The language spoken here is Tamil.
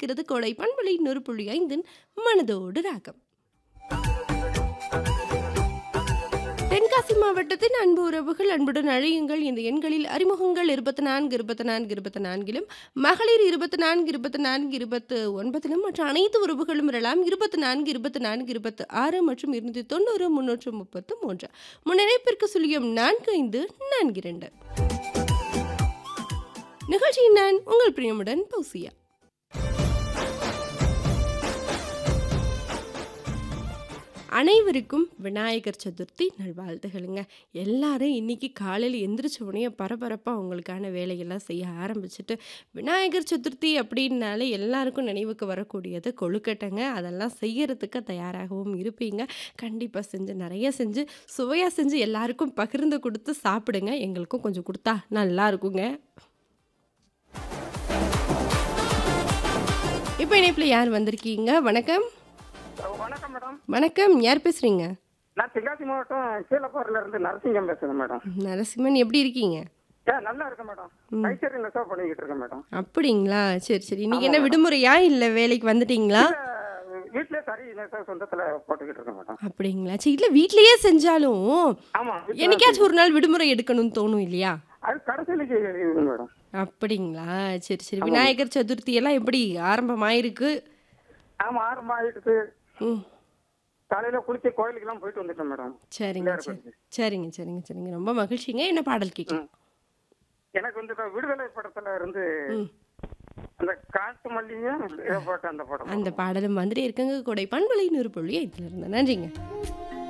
கொண்டிருக்கிறது கோடை பண்பலை நூறு புள்ளி ஐந்தின் மனதோடு ராகம் தென்காசி மாவட்டத்தின் அன்பு உறவுகள் அன்புடன் அழையுங்கள் இந்த எண்களில் அறிமுகங்கள் இருபத்தி நான்கு இருபத்தி நான்கு இருபத்தி நான்கிலும் மகளிர் இருபத்தி நான்கு இருபத்தி நான்கு இருபத்து ஒன்பதிலும் மற்ற அனைத்து உறவுகளும் வரலாம் இருபத்தி நான்கு இருபத்தி நான்கு இருபத்தி ஆறு மற்றும் இருநூத்தி தொண்ணூறு முன்னூற்று முப்பத்து மூன்று முன்னிணைப்பிற்கு சுழியம் நான்கு ஐந்து நான்கு இரண்டு நிகழ்ச்சியின் நான் உங்கள் பிரியமுடன் பௌசியா அனைவருக்கும் விநாயகர் சதுர்த்தி நல்வாழ்த்துகளுங்க எல்லாரும் இன்னைக்கு காலையில் எந்திரிச்ச உடனே பரபரப்பாக உங்களுக்கான வேலையெல்லாம் செய்ய ஆரம்பிச்சுட்டு விநாயகர் சதுர்த்தி அப்படின்னாலே எல்லாருக்கும் நினைவுக்கு வரக்கூடியது கொழுக்கட்டைங்க அதெல்லாம் செய்யறதுக்கு தயாராகவும் இருப்பீங்க கண்டிப்பாக செஞ்சு நிறைய செஞ்சு சுவையாக செஞ்சு எல்லாருக்கும் பகிர்ந்து கொடுத்து சாப்பிடுங்க எங்களுக்கும் கொஞ்சம் கொடுத்தா நல்லா இருக்குங்க இப்போ இணைப்பில் யார் வந்திருக்கீங்க வணக்கம் வணக்கம் மேடம் வணக்கம் யார் பேசுறீங்க நான் தென்காசி மாவட்டம் கீழப்பூர்ல இருந்து நரசிங்கம் பேசுறேன் மேடம் நரசிம்மன் எப்படி இருக்கீங்க ஏ நல்லா இருக்கேன் மேடம் கைத்தறி நெசவு பண்ணிக்கிட்டு இருக்கேன் மேடம் அப்படிங்களா சரி சரி இன்னைக்கு என்ன விடுமுறையா இல்ல வேலைக்கு வந்துட்டீங்களா வீட்லயே சரி நெசவு சொந்தத்துல போட்டுக்கிட்டு இருக்கேன் மேடம் அப்படிங்களா சரி இல்ல வீட்லயே செஞ்சாலும் ஆமா வீட்ல என்னைக்காச்சும் ஒரு நாள் விடுமுறை எடுக்கணும்னு தோணும் இல்லையா அது கடைசியிலுக்கு இருக்குது மேடம் அப்படிங்களா சரி சரி விநாயகர் சதுர்த்தி எல்லாம் எப்படி ஆரம்பமாயிருக்கு ஆமா ஆரம்பம் ஆயிடுச்சு ம் காலையில குளிச்சு கோயிலுக்கு எல்லாம் போயிட்டு வந்துட்டேன் மேடம் சரிங்க சரி சரிங்க சரிங்க சரிங்க ரொம்ப மகிழ்ச்சிங்க என்ன பாடல் கேட்கலாம் எனக்கு வந்து இப்ப விடுதலை படத்துல இருந்து ம். அந்த காட்டு மல்லியும் இதை போட்ட அந்த படம் அந்த பாடலும் மாதிரி இருக்குங்க கொடை பண்பலை நூறு புள்ளி ஐத்துல இருந்து நன்றிங்க